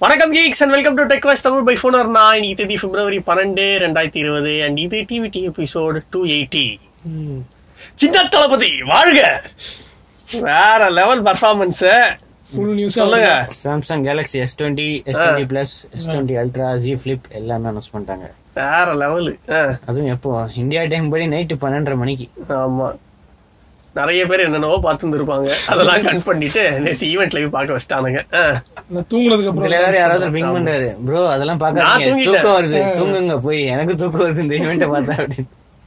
வணக்கம் geeks and welcome to tech voice Tamil by ஃபோனர் நான் இன்னைக்கு தேதி பிப்ரவரி பன்னெண்டு ரெண்டாயிரத்தி இருபது அண்ட் இது டிவிடி எபிசோடு டூ எயிட்டி சின்ன தளபதி வாழ்க வேற லெவல் பர்ஃபார்மன்ஸ் ஃபுல் நியூஸ் சொல்லுங்க Samsung Galaxy S twenty S twenty plus S twenty ultra Z flip எல்லாமே அனௌன்ஸ் பண்ணிட்டாங்க வேற லெவலு அதுவும் எப்போ இந்தியா டைம் படி நைட்டு பன்னெண்டரை மணிக்கு ஆமா நிறைய பேர் என்னென்னவோ பார்த்துருப்பாங்க அதெல்லாம் கட் பண்ணிட்டு நேற்று ஈவெண்ட் லைவ் பார்க்க வச்சிட்டானுங்க ஆ. நான் தூங்குனதுக்கு இதுல அப்புறம் வேற யாராவது பிங் பண்றாரு ப்ரோ அதெல்லாம் நான் பாக்காதீங்க தூங்கிட்டேன். தூக்கம் வருது தூங்குங்க போய் எனக்கு தூக்கம் வருது இந்த ஈவெண்ட்டை பார்த்தா அப்படின்னு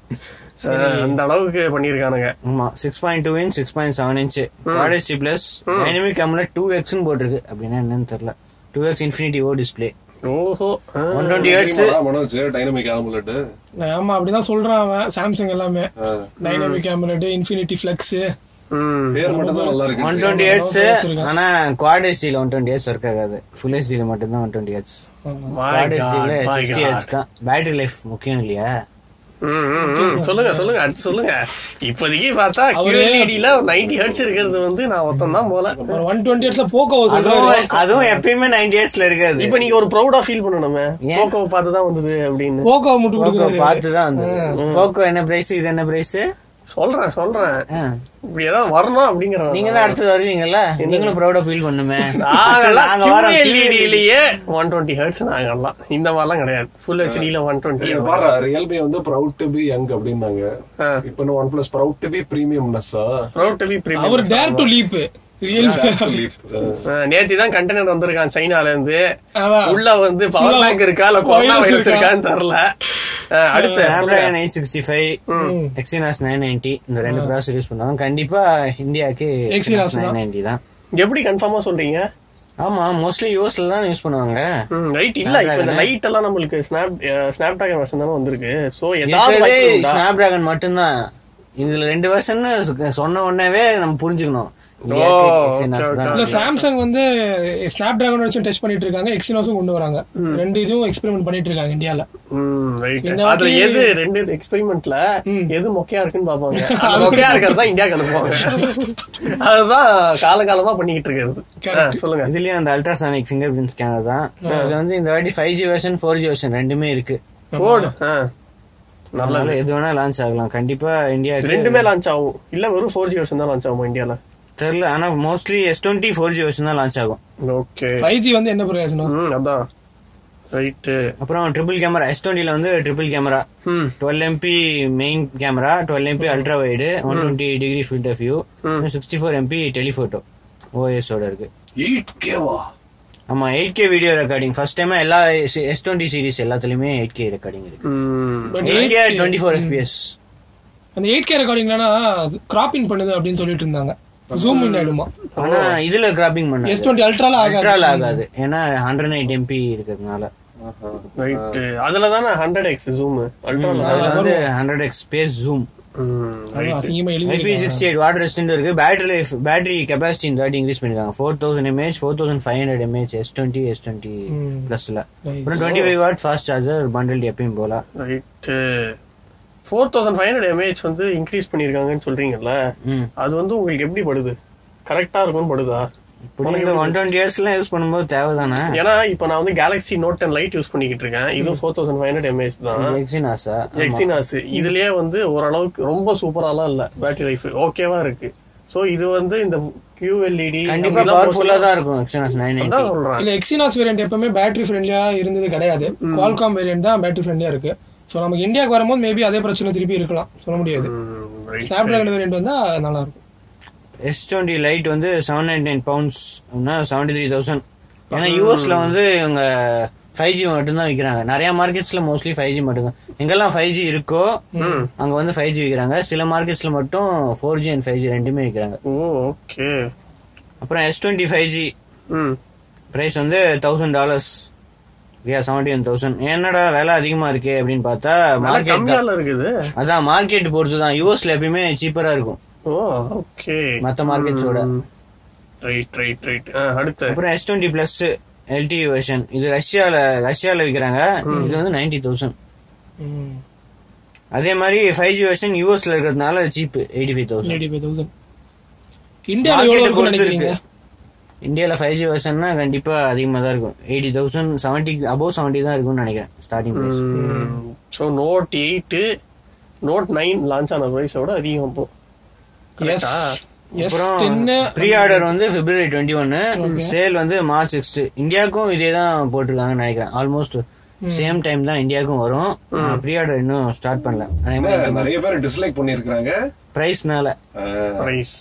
ஆ, அந்த அளவுக்கு பண்ணிருக்கானுங்க ஆமா six point two inch six point seven inch quad HD plus dynamic camera two எக்ஸ்னு போட்டிருக்கு அப்படின்னா என்னன்னு தெரியல two X infinity O display ஓஹோ ஆ. One twenty hertz Manoj dynamic AMOLED ஆமா அப்படிதான் சொல்றான் அவன் சாம்சங் எல்லாமே டைனமிக் கேமரா இன்ஃபினிட்டி ஃபிளக்ஸ் ம். பேர் மட்டும் தான் நல்லா இருக்கு ஒன் டுவெண்ட்டி ஹெர்ட்ஸ் வச்சிருக்கான். ஆனா குவாட் ஹெச்டில ஒன் டுவெண்ட்டி ஹெர்ட்ஸ் ஒர்க் ஆகாது ஃபுல் ஹெச்டில மட்டும் தான் one twenty hertz My quad God, ஹெச்டில my சிக்ஸ்டி God. ஹெர்ட்ஸ் தான் பேட்டரி லைஃப் முக்கியம் இல்லையா ம், ம், ம். சொல்லுங்க சொல்லுங்க அடுத்து சொல்லுங்க இப்போதைக்கு பார்த்தா அவரு- QLED-ல 90 ஹெர்ட்ஸ் இருக்கிறது வந்து நான் ஒருத்தன் தான் போல ஒரு ஒன் டுவெண்ட்டி இயர்ஸ்ல போக்கோ சொல்றாரு அதுவும் அதுவும் எப்பயுமே நைன்டி இயர்ஸ்ல இருக்காது இப்ப நீங்க ஒரு ப்ரௌடா ஃபீல் பண்ணணுமே ஏன்? போக்கோவை பார்த்து தான் வந்தது அப்படின்னு போக்கோ முட்டு போக்கோ கொடுக்குறாரு பார்த்து தான் வந்தது போக்கோ என்ன பிரைஸ் இது என்ன பிரைஸ் சொல்றேன் சொல்றேன் இப்படி ஏதாவது வரணும் அப்படிங்கிற நீங்க தான் அடுத்தது வருவீங்கல்ல நீங்களும் ப்ரௌடா ஃபீல் பண்ணுமே நாங்கெல்லாம் நாங்க வரோம் QLED-லயே 120 ஹெர்ட்ஸ் நாங்கெல்லாம் இந்த மாதிரிலாம் கிடையாது ஃபுல் ஹெச்டில ஒன் டுவெண்ட்டி பாரு ரியல்மி வந்து ப்ரௌட் டு பி யங் அப்படின்னாங்க இப்ப OnePlus proud to be பிரீமியம்னஸ்ஸா proud to be our dare to leap real நேத்தி தான் கண்டெய்னர் வந்திருக்கான் சைனால இருந்து அதான். உள்ள வந்து பவர் பேங்க் இருக்கா இல்ல கொரோனா Virus வைரஸ் இருக்கா? இருக்கான்னு தெரியல அஹ், அடுத்து Snapdragon eight sixty five Exynos nine ninety இந்த ரெண்டு ப்ராசஸ் யூஸ் பண்ணுவாங்க கண்டிப்பா இந்தியாவுக்கு Exynos நைன் தான். நைன்டி தான் எப்படி கன்ஃபார்மா சொல்றீங்க ஆமா மோஸ்ட்லி யூஎஸ்ல தான் யூஸ் பண்ணுவாங்க ரைட் இல்ல இப்ப இந்த லைட் எல்லாம் நம்மளுக்கு ஸ்னாப் ஸ்னாப் டிராகன் வருஷன் தானே வந்திருக்கு சோ ஏதாவது இருக்கிறதே வாய்ப்பு உண்டா? ஸ்னாப் டிராகன் மட்டும்தான் இதுல ரெண்டு வருஷன் சொன்ன உடனேவே நம்ம புரிஞ்சுக்கணும் ஓ, Exynos okay, தான். இல்ல சாம்சங் வந்து ஸ்னாப் டிராகன் வச்சு டெஸ்ட் பண்ணிட்டு இருக்காங்க எக்ஸினோஸும் கொண்டு வராங்க ரெண்டு இதுவும் எக்ஸ்பெரிமெண்ட் பண்ணிட்டு இருக்காங்க இந்தியால ம், right. இந்த அதுல வாட்டி- எது ரெண்டு எக்ஸ்பெரிமெண்ட்ல எது மொக்கையா இருக்குன்னு பாப்பாங்க அந்த மொக்கையா இருக்கிறதா இந்தியாக்கு அனுப்புவாங்க அதுதான் காலகாலமா பண்ணிக்கிட்டு இருக்கிறது ஆ, சொல்லுங்க இதுலயும் அந்த அல்ட்ராசானிக் ஃபிங்கர் பிரிண்ட் ஸ்கேனர் தான் இது வந்து இந்த வாட்டி five G version four G version ரெண்டுமே இருக்கு கோட் நல்லது அதனால எது வேணா லான்ச் ஆகலாம் கண்டிப்பா இந்தியா ரெண்டுமே லான்ச் ஆகும் இல்ல வெறும் ஃபோர் ஜி வருஷன் தான் லான்ச் ஆகுமா இந்தியால தெரியல ஆனா mostly S twenty four G version தான் லான்ச் ஆகும் ஓகே ஃபைவ் ஜி வந்து என்ன பிரயோஜனம் ம் அதான் ரைட்டு அப்புறம் ட்ரிபிள் கேமரா எஸ் டுவெண்ட்டில வந்து ட்ரிபிள் கேமரா ம் twelve MP main camera twelve MP ultra wide one twenty degree field of view sixty four MP telephoto OS ஓட இருக்கு எயிட் கேவா ஆமா eight K video recording first time எல்லா S twenty series எல்லாத்துலயுமே eight K recording இருக்கு ம் but eight K twenty four FPS அந்த eight K ரெக்கார்டிங்லனா கிராப்பிங் பண்ணுது அப்படின்னு சொல்லிட்டு இருந்தாங்க ஜூம் இன் ஆயிடுமா ஆனா இதுல கிராப்பிங் பண்ண எஸ் டுவெண்ட்டி அல்ட்ரால ஆகாது அல்ட்ரால ஆகாது ஏன்னா ஹண்ட்ரட் எயிட் எம்பி இருக்கிறதுனால ரைட்டு அதுல தானே ஹண்ட்ரட் எக்ஸ் ஜூம் அல்ட்ரா அதுல வந்து ஹண்ட்ரட் எக்ஸ் ஸ்பேஸ் ஜூம் அதான் அசிங்கமா எழுதி IP sixty eight water rest இருக்கு பேட்டரி லைஃப் பேட்டரி கெபாசிட்டி இந்த வாட்டி இன்க்ரீஸ் பண்ணிருக்காங்க four thousand mAh four thousand five hundred mAh S twenty S twenty பிளஸ்ல அப்புறம் twenty five watt fast charger bundle எப்பயும் போல right four thousand five hundred mAh வந்து increase பண்ணிருக்காங்கன்னு சொல்றீங்கல்ல ம் அது வந்து உங்களுக்கு எப்படி படுது கரெக்டா இருக்கும்னு படுதா இப்படி இந்த ஒன் டுவெண்ட்டி இயர்ஸ்லாம் யூஸ் பண்ணும்போது தேவைதானே ஏன்னா இப்ப நான் வந்து Galaxy Note ten lite use பண்ணிக்கிட்டு இருக்கேன் இது four thousand five hundred mAh தான் எக்ஸினாஸா எக்ஸினாஸ் இதுலயே வந்து ஓரளவுக்கு ரொம்ப சூப்பராலாம் இல்ல பேட்டரி லைஃப் ஓகேவா இருக்கு சோ இது வந்து இந்த QLED கண்டிப்பா பவர்ஃபுல்லா தான் இருக்கும் எக்ஸினாஸ் நைன் தான் நைன்டி சொல்றேன் இல்ல எக்ஸினாஸ் வேரியன்ட் எப்பவுமே பேட்டரி ஃப்ரெண்ட்லியா இருந்தது கிடையாது குவால்காம் வேரியன்ட் தான் பேட்டரி ஃப்ரெண்ட்லியா இருக்கு சோ நமக்கு இந்தியாவுக்கு வரும்போது மேபி அதே பிரச்சனை திருப்பி இருக்கலாம் சொல்ல முடியாது ம், right. ஸ்னாப் டிராகன் வேரியன்ட் வந்தா நல்லா இருக்கும் எஸ் டுவெண்ட்டி லைட் வந்து seven nine nine pounds seventy three thousand ஏன்னா யூஎஸ்ல வந்து இவங்க ஃபைவ் ஜி மட்டும்தான் விற்கிறாங்க நிறைய மார்க்கெட்ஸ்ல மோஸ்ட்லி ஃபைவ் ஜி மட்டும்தான் எங்கெல்லாம் ஃபைவ் ஜி இருக்கோ அங்க வந்து ஃபைவ் ஜி விற்கிறாங்க சில மார்க்கெட்ஸ்ல மட்டும் four G and five G ரெண்டுமே விற்கிறாங்க ஓ ஓகே அப்புறம் எஸ் டுவெண்ட்டி ஃபைவ் ஜி ம் பிரைஸ் வந்து தௌசண்ட் டாலர்ஸ் ரியா செவன்டி ஒன் தௌசண்ட் என்னடா விலை அதிகமா இருக்கே அப்படின்னு பார்த்தா நல்லா மார்க்கெட் கம்மியால இருக்குது அதான் மார்க்கெட் பொறுத்து தான் யூஎஸ்ல எப்பயுமே சீப்பரா இருக்கும் ஓ ஓகே மத்த மார்க்கெட்ஸோட ரைட் ரைட் ரைட் அடுத்து அப்புறம் S twenty plus LT version இது ரஷ்யால ரஷ்யால விற்கிறாங்க இது வந்து நைன்டி தௌசண்ட் அதே மாதிரி ஃபைவ் ஜி வெர்ஷன் யூஎஸ்ல இருக்கிறதுனால cheap eighty five thousand eighty five thousand இந்தியாவில் எவ்வளவு இருக்கும்னு நினைக்கிறீங்க இந்தியாவில் ஃபைவ் ஜி வெர்ஷன்னா கண்டிப்பா அதிகமாக தான் இருக்கும் eighty thousand seventy above seventy தான் இருக்கும்னு நினைக்கிறேன் starting price so note eight note nine launch ஆன ப்ரைஸோட அதிகம் இப்போ எஸ் எஸ் அப்புறம் டென்னு ப்ரீ ஆர்டர் வந்து பிப்ரவரி டுவெண்ட்டி ஒன்னு சேல் வந்து மார்ச் சிக்ஸ்த் இந்தியாவுக்கும் இதே தான் போட்டிருக்காங்கன்னு நினைக்கிறேன் ஆல்மோஸ்ட் சேம் டைம் தான் இந்தியாவுக்கும் வரும் ப்ரீ ஆர்டர் இன்னும் ஸ்டார்ட் பண்ணல என்ன, நிறைய பேர் டிஸ்லைக் பண்ணிருக்காங்க பிரைஸ்னால ப்ரைஸ்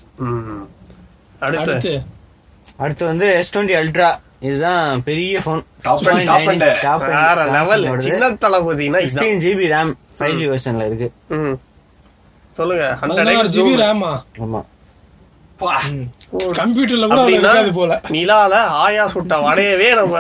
அடுத்து அடுத்து அடுத்து வந்து எஸ் டுவெண்ட்டி அல்ட்ரா இதுதான் பெரிய phone Top end, top end. Level லெவல் சின்ன தளபதினா இதுதான் sixteen GB RAM five G வெர்ஷன்ல இருக்கு ம். சொல்லுங்க பதினாறு ஹண்ட்ரட் ஜிபி ரேமா ஆமா பா. கம்ப்யூட்டர்ல கூட அவ்வளவு அப்படின்னா இருக்காது போல நிலால ஆயா சுட்ட வடையவே நம்ம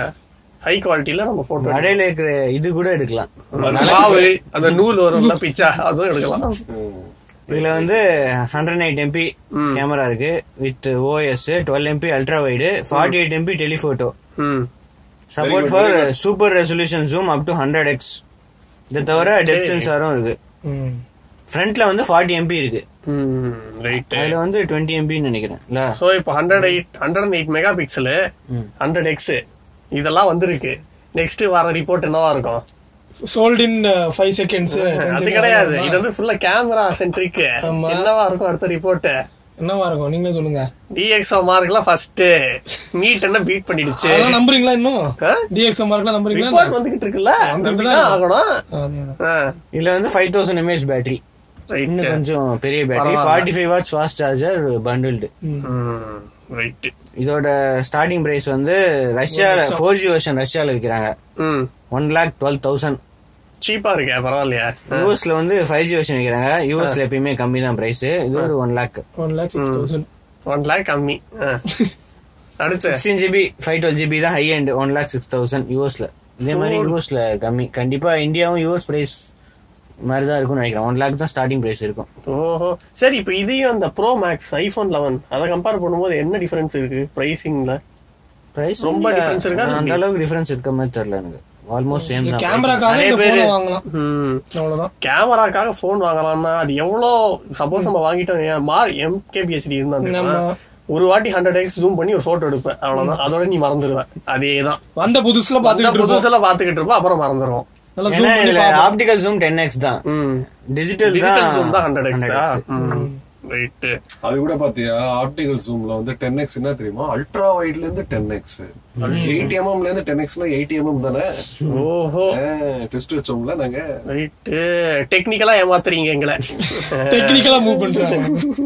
ஹை குவாலிட்டியில நம்ம போட்டோ கடையில இருக்கிற இது கூட எடுக்கலாம் மாவு அந்த நூல் வரும்ல பிச்சா அதுவும் எடுக்கலாம் இதுல வந்து ஹண்ட்ரட் எயிட் எம்பி கேமரா இருக்கு with OS twelve MP ultra wide forty eight MP telephoto ம் support for super resolution zoom up to hundred X இதை தவிர டெப் சென்சாரும் இருக்கு ம். ஃப்ரண்ட்ல வந்து ஃபார்ட்டி எம்பி இருக்கு ம் ரைட் அதுல வந்து டுவெண்ட்டி எம்பின்னு நினைக்கிறேன் இல்ல சோ இப்போ hundred eight hundred eight megapixel hundred X இதெல்லாம் வந்திருக்கு நெக்ஸ்ட் வர ரிப்போர்ட் என்னவா இருக்கும் சோல்ட் இன் ஃபைவ் செகண்ட்ஸ் அது கிடையாது இது வந்து ஃபுல்லா கேமரா சென்ட்ரிக் ஆமா. என்னவா இருக்கும் அடுத்த ரிப்போர்ட் என்னவா இருக்கும் நீங்க சொல்லுங்க டிஎக்ஸ்ஓ மார்க்லாம் ஃபர்ஸ்ட் மீட் என்ன பீட் பண்ணிடுச்சு அதெல்லாம் நம்புறீங்களா இன்னும் ஆ? டிஎக்ஸ் மார்க்லாம் நம்புறீங்களா ரிப்போர்ட் வந்துகிட்டு இருக்குல்ல வந்துட்டு அப்படிதான் தான் ஆகணும் அதேதான். இதுல வந்து five thousand mAh battery right இன்னும் கொஞ்சம் பெரிய பேட்டரி பரவாயில்ல. Forty five watts fast charger bundled right இதோட ஸ்டார்டிங் பிரைஸ் வந்து ரஷ்யால ஃபோர் ஜி வெர்ஷன் ரஷ்யால விற்கிறாங்க ம் ஒன் லேக் டுவெல் தௌசண்ட் சீப்பா இருக்கே பரவாயில்லையா யூஎஸ்ல வந்து ஃபைவ் ஜி வெர்ஷன் விற்கிறாங்க யூஎஸ்ல எப்பயுமே கம்மி தான் பிரைஸ் இது ஒரு one lakh one lakh six thousand one lakh கம்மி ஆ. அடுத்து sixteen GB five twelve GB தான் high and one lakh six thousand யூஎஸ்ல இதே மாதிரி யூஎஸ்ல கம்மி கண்டிப்பா இந்தியாவும் யூஎஸ் பிரைஸ் மாதிரி தான் இருக்கும்னு நினைக்கிறேன் ஒன் லேக் தான் ஸ்டார்டிங் பிரைஸ் இருக்கும் ஓஹோ சரி இப்போ இதையும் அந்த ப்ரோ மேக்ஸ் ஐபோன் லெவன் அதை கம்பேர் பண்ணும்போது என்ன டிஃபரன்ஸ் இருக்கு பிரைசிங்ல பிரைஸ் ரொம்ப difference இருக்கா? அந்த அளவுக்கு டிஃபரன்ஸ் இருக்க மாதிரி தெரியல எனக்கு ஆல்மோஸ்ட் சேம் தான் கேமராக்காக நிறைய இந்த பேர் போனை வாங்கலாம் ம் அவ்வளவுதான் கேமராக்காக ஃபோன் வாங்கலாம்னா அது எவ்வளோ சப்போஸ் நம்ம வாங்கிட்டோம் ஏன் மார் எம்கேபிஹெச்டி இருந்தா தெரியுமா? ஆமா. ஒரு வாட்டி ஹண்ட்ரட் எக்ஸ் ஜூம் பண்ணி ஒரு போட்டோ எடுப்பேன் அவ்வளவுதான் அதோட நீ மறந்துடுவ அதேதான் வந்த புதுசுல அந்த பாத்துக்கிட்டு இருப்போம் புதுசுல பாத்துக்கிட்டு இருப்போம் அப்புறம் மறந்துடுவோம் நல்லா ஏன்னா zoom பண்ணி இதுல பார்ப்போம். ஆப்டிகல் ஜூம் டென் எக்ஸ் தான் ம் டிஜிட்டல் டிஜிட்டல் ஜூம் தான் தான் ஹண்ட்ரட் 100x. எக்ஸா ரைட் அது கூட பாத்தியா ஆப்டிகல் ஜூம்ல வந்து டென் எக்ஸ் என்ன தெரியுமா அல்ட்ரா வைட்ல இருந்து டென் எக்ஸ் எயிட் எம்எம்ல இருந்து டென் எக்ஸ்னா எயிட் எம்எம் தானே ஓஹோ டெஸ்ட் வச்சோம்ல நாங்க ரைட் டெக்னிக்கலா ஏமாத்துறீங்க எங்களை டெக்னிக்கலா மூவ் பண்றாங்க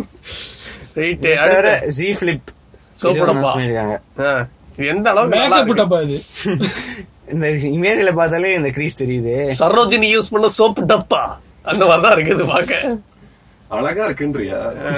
ரைட் வேற அடுத்து ஜி ஃபிளிப் சூப்பரப்பா. பண்ணிருக்காங்க ஆ, இது எந்த அளவுக்கு நல்லா மேக்கப் இருக்கு. புட்டப்பா இது இந்த இமேஜ்ல பார்த்தாலே இந்த கிரீஸ் தெரியுது சரோஜினி யூஸ் பண்ண சோப்பு டப்பா அந்த மாதிரிதான் இருக்குது பாக்க அழகா இருக்குன்றியா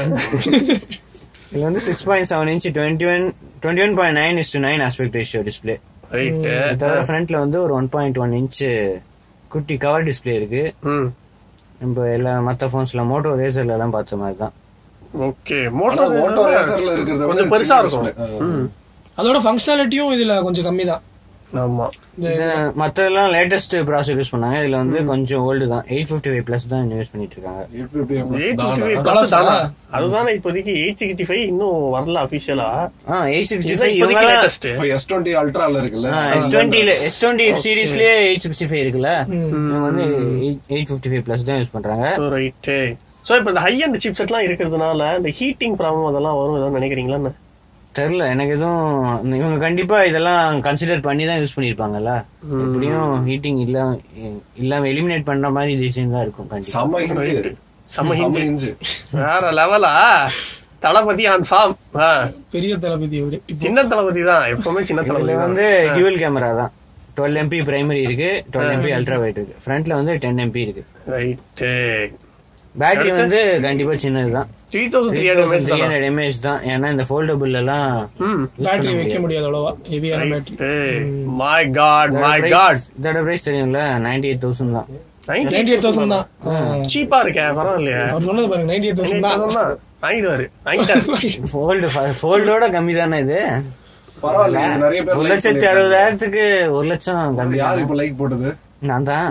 இதுல வந்து six point seven inch twenty one twenty one point nine is to nine aspect ratio display right தவிர ஃப்ரண்ட்ல வந்து ஒரு ஒன் பாயிண்ட் ஒன் இன்ச் குட்டி கவர் டிஸ்பிளே இருக்கு ம் நம்ம எல்லா மத்த போன்ஸ்ல மோட்டோ ரேசர்ல எல்லாம் பார்த்த மாதிரி தான் ஓகே ஆனா மோட்டோ மோட்டோ ரேசர்ல இருக்கிறத கொஞ்சம் விட பெருசா சின்ன இருக்கும் display. ஆ. அதோட ஃபங்க்ஷனாலிட்டியும் இதுல கொஞ்சம் கம்மி தான் ஆமா இது மத்ததெல்லாம் லேட்டஸ்ட் ப்ராசர் யூஸ் பண்ணாங்க இதுல வந்து கொஞ்சம் ஓல்டு தான் எயிட் ஃபிஃப்டி ஃபைவ் பிளஸ் தான் யூஸ் பண்ணிட்டு இருக்காங்க 850 plus எயிட் தானா? ஃபிஃப்டி Plus தானா ஆ? அதுதானே இப்போதைக்கு எயிட் சிக்ஸ்டி ஃபைவ் இன்னும் வரல அபிஷியலா ஆ எயிட் சிக்ஸ்டி இதுதான் ஃபைவ் இப்போதைக்கு இவங்க லேட்டஸ்ட் இப்ப எஸ் டுவெண்ட்டி அல்ட்ரால இருக்குல்ல எஸ் டுவெண்ட்டில எஸ் டுவெண்ட்டி சீரீஸ்லயே எயிட் சிக்ஸ்டி ஃபைவ் இருக்குல்ல இவங்க வந்து எயிட் ஃபிஃப்டி ஃபைவ் பிளஸ் தான் யூஸ் பண்றாங்க ரைட் சோ இப்போ இந்த ஹை அண்ட் சிப் செட்லாம் இருக்கிறதுனால இந்த ஹீட்டிங் ப்ராப்ளம் அதெல்லாம் வரும் ஏதாவது நினைக்கிறீங்களா தெரியல எனக்கு எதுவும் இவங்க கண்டிப்பா இதெல்லாம் கன்சிடர் பண்ணி தான் யூஸ் பண்ணிருப்பாங்கல்ல எப்படியும் ஹீட்டிங் இல்ல இல்லாம எலிமினேட் பண்ற மாதிரி டிசைன் தான் இருக்கும் கண்டிப்பா செம்ம இன்ச்சு செம்ம செம்ம ஹிந்தி இன்ச்சு வேற லெவலா தளபதி ஆன் ஃபார்ம் பெரிய தளபதி அவரு இப்போ சின்ன தளபதி தான் எப்பவுமே சின்ன இதுல தளபதி தான் வந்து டியூவல் கேமரா தான் டுவெல் எம்பி பிரைமரி இருக்கு டுவெல் எம்பி அல்ட்ரா வைட் இருக்கு ஃப்ரண்ட்ல வந்து டென் எம்பி இருக்கு ரைட் பேட்டரி வந்து கண்டிப்பா சின்னதுதான் three thousand three hundred three hundred mAh தான் ஏன்னா இந்த ஃபோல்டபுள் எல்லாம் ம் பேட்டரி வைக்க முடியாது அவ்வளவா ஹெவியான battery my god my god இதோட பிரைஸ் தெரியும்ல நைன்டி எயிட் தௌசண்ட் தான் நைன்டி எயிட் தௌசண்ட் தான் ஆ. சீப்பா இருக்கே பரவாயில்லையா அவர் சொன்னது பாருங்க நைன்டி எயிட் தௌசண்ட் தான் வாங்கிடுவாரு வாங்கிட்டாரு ஃபோல்டு ஃபோல்டோட கம்மி தானே இது பரவாயில்ல இது நிறைய பேர் ஒரு like லட்சத்தி பண்ணிருக்காங்க. அறுபதாயிரத்துக்கு ஒரு லட்சம் கம்மி யார் இப்ப லைக் போட்டது நான் தான்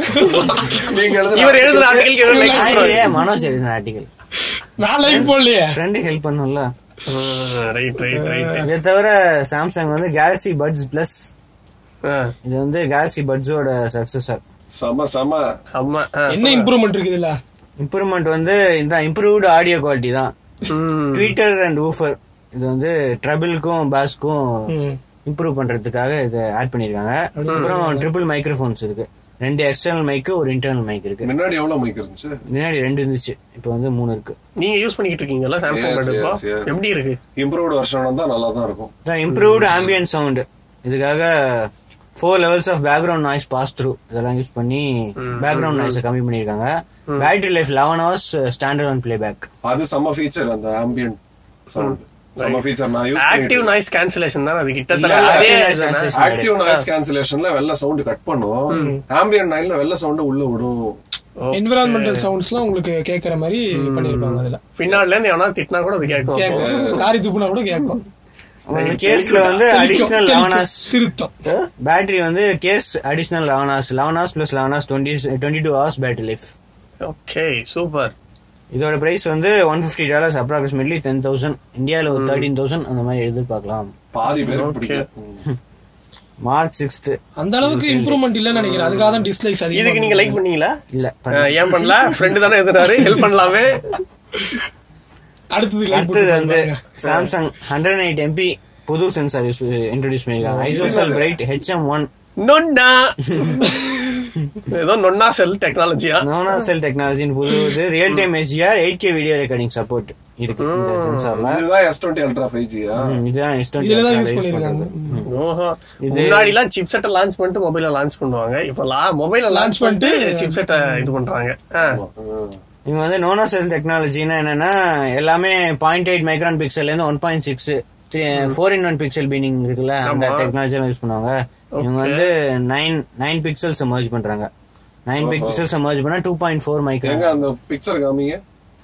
நீங்க எழுதுன இவர் எழுதுற ஆர்டிகல் இவர் லைக் ஏ, மனோஜ் எழுதின ஆர்டிகல் நான் லைக் போடலையே ஃப்ரெண்டு ஹெல்ப் பண்ணும்ல ரைட் ரைட் ரைட் இதை தவிர சாம்சங் வந்து கேலக்ஸி பட்ஸ் பிளஸ் இது வந்து கேலக்ஸி பட்ஸோட சக்சஸர் செம செம செம்ம ஆ. என்ன இம்ப்ரூவ்மெண்ட் இருக்குது இல்ல இம்ப்ரூவ்மெண்ட் வந்து இந்த இம்ப்ரூவ்டு ஆடியோ குவாலிட்டி தான் ம். ட்விட்டர் அண்ட் ஊஃபர் இது வந்து ட்ரபிள்க்கும் பாஸ்க்கும் இம்ப்ரூவ் பண்றதுக்காக இதை ஆட் பண்ணிருக்காங்க அப்புறம் ட்ரிபிள் மைக்ரோஃபோன்ஸ் இருக்கு ரெண்டு எக்ஸ்டர்னல் மைக்கு ஒரு இன்டர்னல் மைக் இருக்கு முன்னாடி எவ்வளவு மைக் இருந்துச்சு முன்னாடி ரெண்டு இருந்துச்சு இப்போ வந்து மூணு இருக்கு நீங்க யூஸ் பண்ணிக்கிட்டு இருக்கீங்கல்ல சாம்சங் Yes, பேட் இப்போ yes, yes. எப்படி இருக்கு இம்ப்ரூவ்டு வெர்ஷன் வந்தா நல்லா தான் இருக்கும் இம்ப்ரூவ்டு ஆம்பியன் சவுண்ட் இதுக்காக four levels of background noise pass through இதெல்லாம் யூஸ் பண்ணி பேக்ரவுண்ட் நாய்ஸை கம்மி பண்ணிருக்காங்க battery life eleven hours standard on playback அது செம்ம ஃபீச்சர் அந்த ஆம்பியன்ட் சவுண்ட் செம்ம ஃபீச்சர் நான் யூஸ் ஆக்டிவ் நாய்ஸ் கேன்சலேஷன் தான் அது கிட்டத்தட்ட இல்ல, அதே active noise தானே? cancellation. ஆக்டிவ் நாய்ஸ் கேன்சலேஷன்ல வெள்ள சவுண்ட் கட் பண்ணும் ஆம்பியன்ட் நாய்ல வெள்ள சவுண்ட் உள்ள விடும் என்விரான்மெண்டல் சவுண்ட்ஸ்லாம் உங்களுக்கு கேக்குற மாதிரி பண்ணிருப்பாங்க அதுல பின்னாடில இருந்து எவனா திட்டினா கூட அது கேட்கும் கேட்கும் காரி துப்புனா கூட கேட்கும் கேஸ்ல வந்து அடிஷனல் லெவன் ஹவர்ஸ் திருத்தம் பேட்டரி வந்து case additional eleven hours eleven hours plus eleven hours twenty twenty two hours battery life okay super இதோட பிரைஸ் வந்து one fifty dollars approximately ten thousand இந்தியாவில் ஒரு தேர்ட்டீன் தௌசண்ட் அந்த மாதிரி எதிர்பார்க்கலாம் பாதி பேருக்கு பிடிக்கும் ம். மார்ச் சிக்ஸ்த் அந்த அளவுக்கு இம்ப்ரூவ்மெண்ட் இல்லன்னு நினைக்கிறேன் அதுக்காக தான் டிஸ்லைக்ஸ் அதிகம் இதுக்கு நீங்க லைக் பண்ணீங்களா இல்ல ஆ, ஏன் பண்ணல ஃப்ரெண்டு தானே எதுனாரு ஹெல்ப் பண்ணலாமே அடுத்தது like அடுத்தது போட்டு வந்து பாருங்க. சாம்சங் ஹண்ட்ரட் எயிட் எம்பி புது சென்சார் இன்ட்ரோடியூஸ் பண்ணிருக்காங்க ISOCELL bright HM one nona ஏதோ நொன்னா செல் டெக்னாலஜியா நோனா செல் டெக்னாலஜின்னு புது இது ரியல் டைம் எஸ்ஜிஆர் eight K video recording support இருக்கு இந்த சென்சார்ல இதுதான் எஸ் டுவெண்ட்டி அல்ட்ரா ஃபைவ் ஜியா இதுதான் S20 இதுலதான் யூஸ் use பண்ணிருக்காங்க பண்றது. ஓஹோ இது- முன்னாடி எல்லாம் சிப் செட்டை லான்ச் பண்ணிட்டு மொபைல லான்ச் பண்ணுவாங்க இப்ப மொபைல லான்ச் Launch பண்ணிட்டு பண்ணிட்டு சிப் செட்டை இது பண்றாங்க ஆ. இவங்க வந்து நோனா செல் டெக்னாலஜினா என்னன்னா எல்லாமே பாயிண்ட் எயிட் மைக்ரான் பிக்சல்ல இருந்து one point six four in one pixel binning இருக்குல்ல அந்த ஆமா. டெக்னாலஜி எல்லாம் யூஸ் பண்ணுவாங்க இவங்க வந்து நைன் நைன் பிக்சல்ஸ் மர்ஜ் பண்றாங்க நைன் பிக்சல்ஸ் மர்ஜ் பண்ணா டூ பாயிண்ட் ஃபோர் எங்க மைக்ரான் அந்த பிக்சர் காமிங்க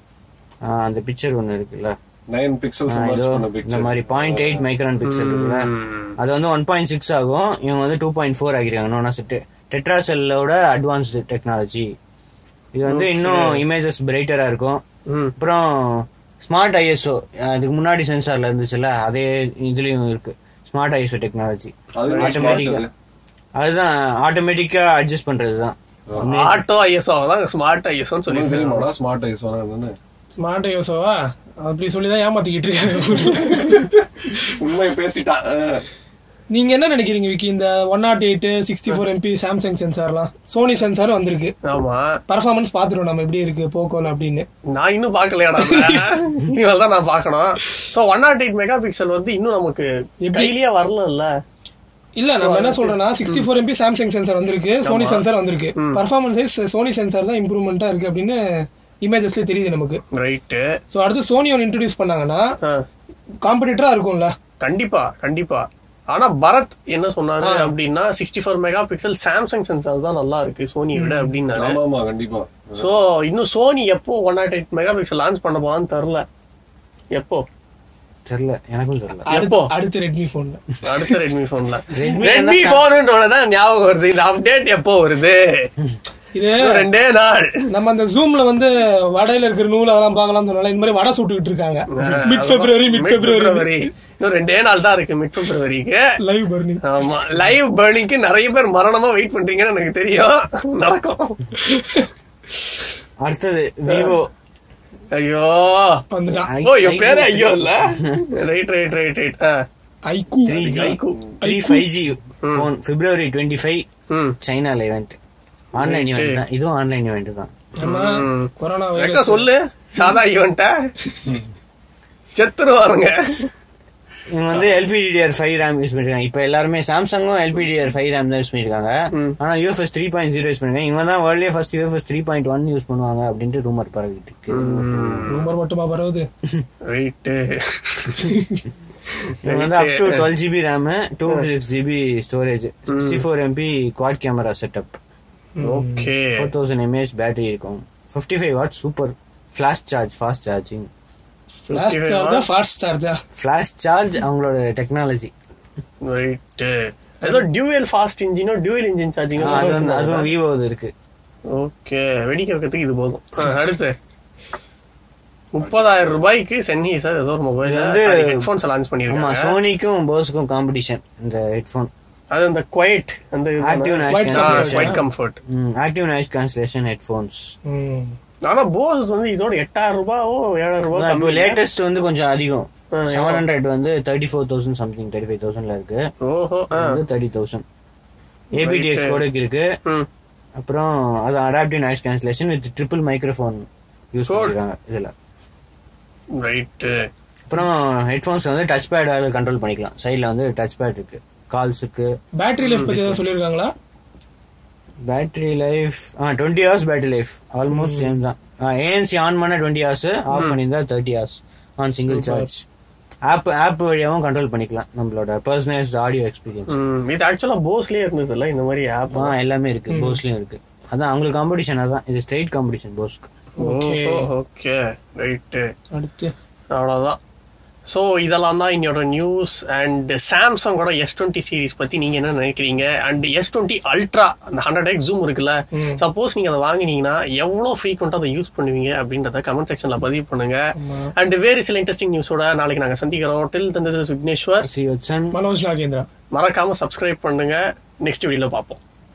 அந்த பிக்சர் ஒன்னு இருக்குல்ல நைன் பிக்சல்ஸ் ஆ, மர்ஜ் இதோ பண்ண இந்த பிக்சர் மாதிரி பாயிண்ட் எயிட் மைக்ரான் பிக்சல் இருக்குல்ல அது வந்து ஒன் பாயிண்ட் சிக்ஸ் ஆகும் இவங்க வந்து டூ பாயிண்ட் ஃபோர் ஆகிருக்காங்க நோனா செட் டெட்ரா செல்லோட அட்வான்ஸ்டு டெக்னாலஜி இது வந்து இன்னும் இமேஜஸ் பிரைட்டரா இருக்கும் ம். அப்புறம் ஸ்மார்ட் ஐஎஸ்ஓ அதுக்கு முன்னாடி சென்சார்ல இருந்துச்சுல்ல அதே இதுலயும் இருக்கு ஸ்மார்ட் ஐஎஸ்ஓ டெக்னாலஜி அது என்ன smart ஆட்டோமேட்டிக்கா அது? அதுதான் ஆட்டோமேட்டிக்கா அட்ஜஸ்ட் பண்றதுதான் ஆட்டோ ஐஎஸ்ஓ தான் ஸ்மார்ட் ஐஎஸ்ஓன்னு சொல்லி உனக்கு தெரியுமாடா ஸ்மார்ட் ஐஸ் என்னன்னு ஸ்மார்ட் யோசோவா அப்படி சொல்லி தான் ஏமாத்திக்கிட்டு இருக்காங்க உண்மை பேசிட்டா ஆ. நீங்க என்ன நினைக்கிறீங்க விக்கி இந்த one nought eight sixty four MP Samsung சென்சார்லாம் சோனி சென்சார் வந்திருக்கு ஆமா பர்ஃபார்மன்ஸ் பாத்துருவோம் நம்ம எப்படி இருக்கு போக்கோல அப்படின்னு நான் இன்னும் பாக்கலையாடா இனிமேல் தான் நான் பார்க்கணும் so one nought eight mega pixel வந்து இன்னும் நமக்கு கையிலேயே வரல இல்ல நம்ம என்ன சொல்றோம்னா sixty four MP Samsung sensor வந்திருக்கு சோனி சென்சார் வந்திருக்கு பர்ஃபார்மன்ஸ் வைஸ் சோனி சென்சார் தான் இம்ப்ரூவ்மெண்டா இருக்கு அப்படின்னு இமேஜஸ்ல தெரியுது நமக்கு ரைட்டு சோ அடுத்து சோனி ஒன்று இன்ட்ரடியூஸ் பண்ணாங்கன்னா காம்படிட்டரா இருக்கும்ல கண்டிப்பா கண்டிப்பா ஆனா பரத் என்ன சொன்னாரு அப்படின்னா sixty four mega pixel Samsung sensor தான் நல்லா இருக்கு சோனியை விட அப்படின்னாரு ஆமா ஆமா கண்டிப்பா சோ இன்னும் சோனி எப்போ one nought eight mega pixel launch பண்ண போறான்னு தெரில எப்போ தெரியல எனக்கும் தெரியல எப்போ அடுத்து அடுத்து ரெட்மி போன்ல அடுத்த ரெட்மி போன்ல Redmi ரெட்மி போனுன்றதான் ஞாபகம் வருது இந்த அப்டேட் எப்போ வருது இது இன்னும் ரெண்டே நாள் நம்ம அந்த ஜூம்ல வந்து வடையில இருக்கிற நூல் அதெல்லாம் பார்க்கலாம் சொன்னால இந்த மாதிரி வடை சுட்டுக்கிட்டு இருக்காங்க மிட் பிப்ரவரி மிட் பிப்ரவரி இன்னும் ரெண்டே நாள் தான் இருக்கு மிட் பிப்ரவரிக்கு லைவ் பர்னி ஆமா லைவ் பர்னிங்க்கு நிறைய பேர் மரணமா வெயிட் பண்றீங்கன்னு எனக்கு தெரியும் நடக்கும் அடுத்தது விவோ ஐயோ வந்துட்டான் ஓ என் பேரு ஐயோ இல்ல right right right right iQOO three G iQOO. Three five G phone February twenty five ம் சைனால இவெண்ட் ஆன்லைன் இவெண்ட் தான் இதுவும் ஆன்லைன் இவெண்ட் தான் நம்ம கொரோனா எக்க வைரஸ் சொல்லு சாதா ஈவெண்ட்ட செத்துருவாருங்க இவங்க வந்து எல்பிடிஆர் ஃபைவ் ரேம் யூஸ் பண்ணிருக்காங்க இப்ப எல்லாருமே சாம்சங்கும் எல்பிடிஆர் ஃபைவ் ரேம் தான் யூஸ் பண்ணிருக்காங்க ஆனா UFS three point zero use பண்ணிருக்காங்க இவங்க தான் வேர்ல்ட்லயே first UFS three point one use பண்ணுவாங்க அப்படின்ட்டு ரூமர் பரவிட்டு இருக்கு ரூமர் மட்டுமா பரவுது ரைட்டு இவங்க வந்து up to twelve GB RAM two six GB storage sixty four MP quad camera setup okay four thousand mAh battery இருக்கும் fifty five watt super flash charge fast charging last சார்ஜா fast சார்ஜா flash charge அவங்களோட technology right ஏதோ dual fast இன்ஜினோ dual engine charging அது வந்து அதுவும் Vivo இருக்கு ஓகே வெடிக்க வைக்கிறதுக்கு இது போதும் ஆ, அடுத்து முப்பதாயிரம் ரூபாய்க்கு சென்னி சார் ஏதோ ஒரு மொபைல் இது வந்து வந்து- ஹெட்ஃபோன்ஸ் லான்ச் ஆமா பண்ணிருக்காங்க சோனிக்கும் போஸ்க்கும் காம்படிஷன் இந்த ஹெட்ஃபோன் அது அந்த குவைட் அந்த active noise White cancellation quiet comfort active noise cancellation headphones ம். ஆனா போஸ் வந்து இதோட எட்டாயிரம் ரூபாவோ ஏழாயிரம் ரூபாய் இப்போ கம்மி லேட்டஸ்ட் வந்து கொஞ்சம் அதிகம் ஆ, செவன் ஹண்ட்ரட் வந்து thirty four thousand something thirty five தௌசண்ட்ல இருக்கு ஓஹோ ஆ. வந்து தேர்ட்டி தௌசண்ட் ஏபிடிஎக்ஸ் கூட இருக்கு ம். அப்புறம் அது adaptive noise cancellation with triple microphone use பண்ணிருக்காங்க இதுல ரைட்டு அப்புறம் ஹெட்ஃபோன்ஸ் வந்து டச் பேடால கண்ட்ரோல் பண்ணிக்கலாம் சைடுல வந்து டச் பேட் இருக்கு கால்ஸுக்கு பேட்டரி லைஃப் பத்தி ஏதாவது சொல்லியிருக்காங்களா பேட்டரி லைஃப் ஆ twenty hours battery life almost same தான் ஏஎன்சி ஆன் பண்ண டுவெண்ட்டி ஹவர்ஸ் ஆஃப் பண்ணியிருந்தா thirty hours on single charge app app வழியாவும் கண்ட்ரோல் பண்ணிக்கலாம் நம்மளோட பர்சனலைஸ்ட் ஆடியோ எக்ஸ்பீரியன்ஸ் ம், இது ஆக்சுவலா போஸ்லயே இருந்ததுல்ல இந்த மாதிரி ஆப் ஆ எல்லாமே இருக்கு போஸ்லயும் இருக்கு அதான் அவங்களுக்கு காம்படிஷன் அதான் இது ஸ்ட்ரெயிட் காம்படிஷன் போஸ்க்கு ஓகே ஓகே ரைட்டு அடுத்து அவ்வளவுதான் ஸோ இதெல்லாம் தான் என்னோட நியூஸ் அண்ட் சாம்சங்கோட எஸ் டுவெண்ட்டி சீரிஸ் பத்தி நீங்க என்ன நினைக்கிறீங்க அண்ட் எஸ் டுவெண்ட்டி அல்ட்ரா அந்த ஹண்ட்ரட் எக்ஸ் ஜூம் இருக்குல்ல சப்போஸ் நீங்க அதை வாங்கினீங்கன்னா எவ்வளவு ஃப்ரீக்வெண்டா அதை யூஸ் பண்ணுவீங்க அப்படின்றத கமெண்ட் செக்ஷன்ல பதிவு பண்ணுங்க அண்ட் வேறு சில இன்ட்ரெஸ்டிங் நியூஸோட நாளைக்கு நாங்க சந்திக்கிறோம் டில் தந்தது விக்னேஸ்வர் சி வச்சன் மனோஜ் நாகேந்திரா மறக்காம சப்ஸ்கிரைப் பண்ணுங்க நெக்ஸ்ட் வீடியோல பார்ப்போம்